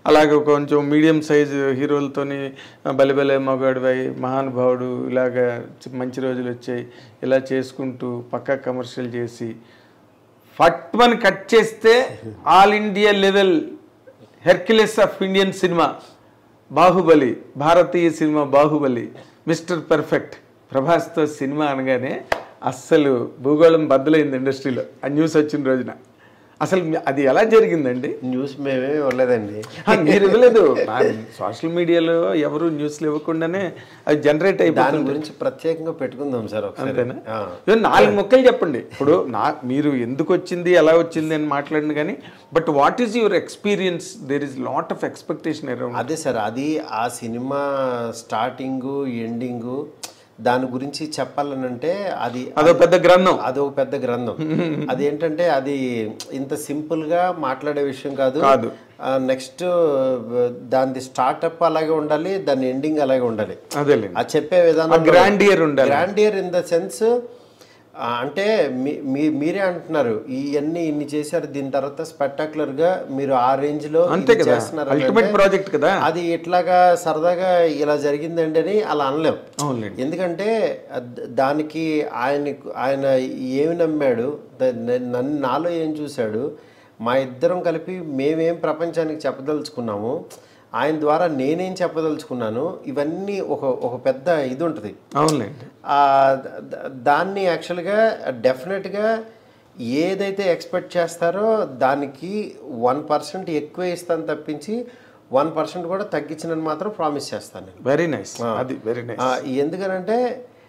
అలాగే కొంచెం medium size హీరోలతోని బలిబలే మగాడివై మహానుభావుడు ఇలాగ చి- మంచి రోజులు వచ్చాయి ఇలా చేసుకుంటూ పక్కా కమర్షియల్ చేసి ఫట్మని కట్ చేస్తే all India level Hercules of Indian cinema Baahubali భారతీయ సినిమా బాహుబలి మిస్టర్ పర్ఫెక్ట్ ప్రభాస్తో సినిమా అనగానే అస్సలు భూగోళం బద్దలైంది ఇండస్ట్రీలో ఆ న్యూస్ వచ్చిన రోజున అసలు మీ- అది ఎలా జరిగిందండి న్యూస్ మేమే ఇవ్వలేదండి ఆ, మీరు ఇవ్వలేదు సోషల్ మీడియాలో ఎవరు న్యూస్లు ఇవ్వకుండానే అది జనరేట్ దాని అయిపోతుంది గురించి ప్రత్యేకంగా పెట్టుకుందాం సార్ ఒకసారి అంతేనా ఆ. ఇవన్నీ నాలుగు మొక్కలు చెప్పండి ఇప్పుడు నా మీరు ఎందుకు వచ్చింది ఎలా వచ్చింది అని మాట్లాడింది కానీ but what is your experience there is lot of expectation around అదే సార్ అది ఆ సినిమా స్టార్టింగ్ ఎండింగ్ దాని గురించి చెప్పాలనంటే అది అదో పెద్ద గ్రంథం అది ఒక పెద్ద గ్రంథం అది ఏంటంటే అది ఇంత సింపుల్ గా మాట్లాడే విషయం కాదు కాదు. నెక్స్ట్ దాని స్టార్ట్అప్ అలాగే ఉండాలి దాని ఎండింగ్ అలాగే ఉండాలి అదేలేండి ఆ చెప్పే విధానం గ్రాండియర్ ఉండాలి గ్రాండియర్ ఇన్ ద సెన్స్ అంటే మీ- మీ- మీరే అంటున్నారు ఇవన్నీ ఇన్ని చేశారు దీని తర్వాత స్పెక్టాకులర్ గా మీరు ఆ రేంజ్ లో అంతే ఇది కదా చేస్తున్నారు అని అల్టిమేట్ అంటే ప్రాజెక్ట్ కదా అది ఇట్లాగా సరదాగా ఇలా జరిగిందండి అని అలా అనలేం అవునులేండి ఎందుకంటే అద్- దానికి ఆయన ఆయన ఏమి నమ్మాడు ద- న- నన్ను నాలో ఏం చూశాడు మా ఇద్దరం కలిపి మేమేం ప్రపంచానికి చెప్పదలుచుకున్నాము ఆయన ద్వారా నేనేం చెప్పదలుచుకున్నాను ఇవన్నీ ఒక ఒక పెద్ద ఇది ఉంటుంది అవునులేండి ఆ ద- ద- దాన్ని యాక్చువల్గా డెఫినెట్గా ఏదైతే ఎక్స్పెక్ట్ చేస్తారో దానికి వన్ పర్సెంట్ ఎక్కువ ఇస్తాను తప్పించి వన్ పర్సెంట్ కూడా తగ్గించినని మాత్రం ప్రామిస్ చేస్తాను నేను వెరీ నైస్ అది వెరీ నైస్ ఆ, ఎందుకనంటే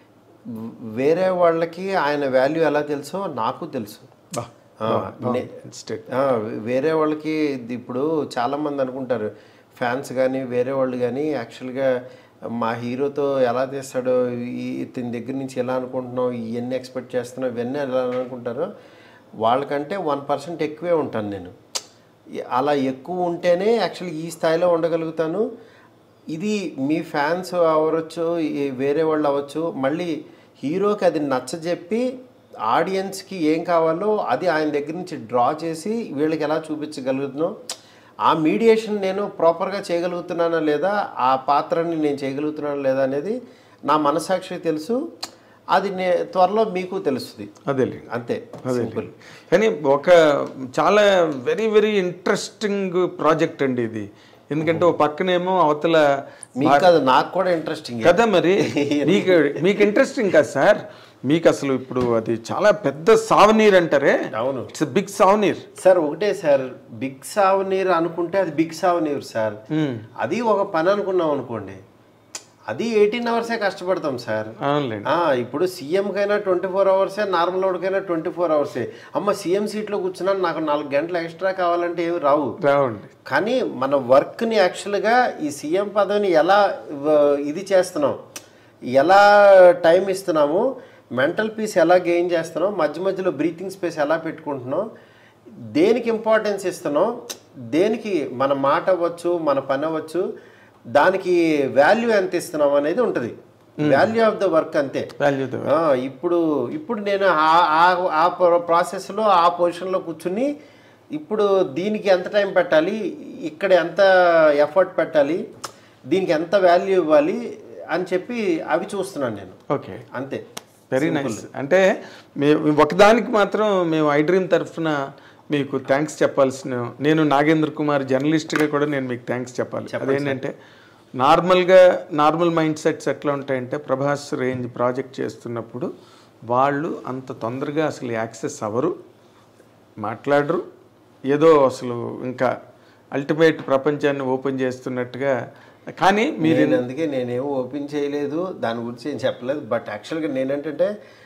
వేరే వాళ్ళకి ఆయన వాల్యూ ఎలా తెలుసో నాకు తెలుసు ఆ, నే- స్టేట్ ఆ, వేరే వాళ్ళకి ఇది ఇప్పుడు చాలామంది అనుకుంటారు ఫ్యాన్స్ కానీ వేరే వాళ్ళు కానీ యాక్చువల్గా మా హీరోతో ఎలా తీస్తాడో ఈ ఇతని దగ్గర నుంచి ఎలా అనుకుంటున్నావు ఇవన్నీ ఎక్స్పెక్ట్ చేస్తున్నావు ఇవన్నీ ఎలా అనుకుంటారో వాళ్ళకంటే వన్ పర్సెంట్ ఎక్కువే ఉంటాను నేను ఈ- అలా ఎక్కువ ఉంటేనే యాక్చువల్లీ ఈ స్థాయిలో ఉండగలుగుతాను ఇది మీ ఫ్యాన్స్ అవ్వచ్చు ఈ వేరే వాళ్ళు అవ్వచ్చు మళ్ళీ హీరోకి అది నచ్చజెప్పి ఆడియన్స్కి ఏం కావాలో అది ఆయన దగ్గర నుంచి డ్రా చేసి వీళ్ళకి ఎలా చూపించగలుగుతున్నాం ఆ మీడియేషన్ నేను ప్రాపర్గా చేయగలుగుతున్నానా లేదా ఆ పాత్రని నేను చేయగలుగుతున్నానా లేదా అనేది నా మనసాక్షికి తెలుసు అది నే త్వరలో మీకు తెలుస్తుంది అదేలేండి అంతే సింపుల్ కానీ ఒక చాలా వెరీ వెరీ ఇంట్రెస్టింగ్ ప్రాజెక్ట్ అండి ఇది ఎందుకంటే ఓ పక్కనేమో అవతల మీకు కాదు నాకు కూడా ఇంట్రెస్టింగ్ కదా మరి మీకు మీకు ఇంట్రెస్టింగ్ కాదు సార్ మీకు అసలు ఇప్పుడు అది చాలా పెద్ద సావనీర్ అంటారే అవును ఇట్స్ బిగ్ సావనీర్ సార్ ఒకటే సార్ బిగ్ సావనీర్ అనుకుంటే అది బిగ్ సావనీర్ సార్ అది ఒక పని అనుకున్నాం అనుకోండి అది ఎయిటీన్ అవర్సే కష్టపడతాం సార్ అవునులేండి ఆ, ఇప్పుడు సీఎంకైనా ట్వంటీ ఫోర్ అవర్సే నార్మల్ వాడికైనా ట్వంటీ ఫోర్ అవర్సే అమ్మ సీఎం సీట్లో కూర్చున్నాను నాకు నాలుగు గంటలు ఎక్స్ట్రా కావాలంటే ఏమి రావు రావండి కానీ మన వర్క్ని యాక్చువల్గా ఈ సీఎం పదవిని ఎలా వ- ఇది చేస్తున్నాం ఎలా టైం ఇస్తున్నాము మెంటల్ పీస్ ఎలా గెయిన్ చేస్తున్నాం మధ్య మధ్యలో బ్రీతింగ్ స్పేస్ ఎలా పెట్టుకుంటున్నాం దేనికి ఇంపార్టెన్స్ ఇస్తున్నాం దేనికి మన మాట అవ్వచ్చు మన పని అవ్వచ్చు దానికి వాల్యూ ఎంత ఇస్తున్నాం అనేది ఉంటుంది వాల్యూ ఆఫ్ ద వర్క్ అంతే వాల్యూ ఆ, ఇప్పుడు ఇప్పుడు నేను ఆ- ఆ- ఆ ప్ర- ప్రాసెస్లో ఆ పొజిషన్లో కూర్చుని ఇప్పుడు దీనికి ఎంత టైం పెట్టాలి ఇక్కడ ఎంత ఎఫర్ట్ పెట్టాలి దీనికి ఎంత వాల్యూ ఇవ్వాలి అని చెప్పి అవి చూస్తున్నాను నేను ఓకే అంతే వెరీ నైస్ అంటే మేము ఒకదానికి మాత్రం మేము ఐ డ్రీమ్ తరఫున మీకు థ్యాంక్స్ చెప్పాల్సిన నేను నాగేంద్ర కుమార్ జర్నలిస్ట్గా కూడా నేను మీకు థ్యాంక్స్ చెప్పాలి అదేంటంటే నార్మల్గా నార్మల్ మైండ్ సెట్స్ ఎట్లా ఉంటాయంటే ప్రభాస్ రేంజ్ ప్రాజెక్ట్ చేస్తున్నప్పుడు వాళ్ళు అంత తొందరగా అసలు యాక్సెస్ అవ్వరు మాట్లాడరు ఏదో అసలు ఇంకా అల్టిమేట్ ప్రపంచాన్ని ఓపెన్ చేస్తున్నట్టుగా కానీ మీరు నేను అందుకే నేనేం ఓపెన్ చేయలేదు దాని గురించి ఏం చెప్పలేదు బట్ యాక్చువల్గా నేనేంటంటే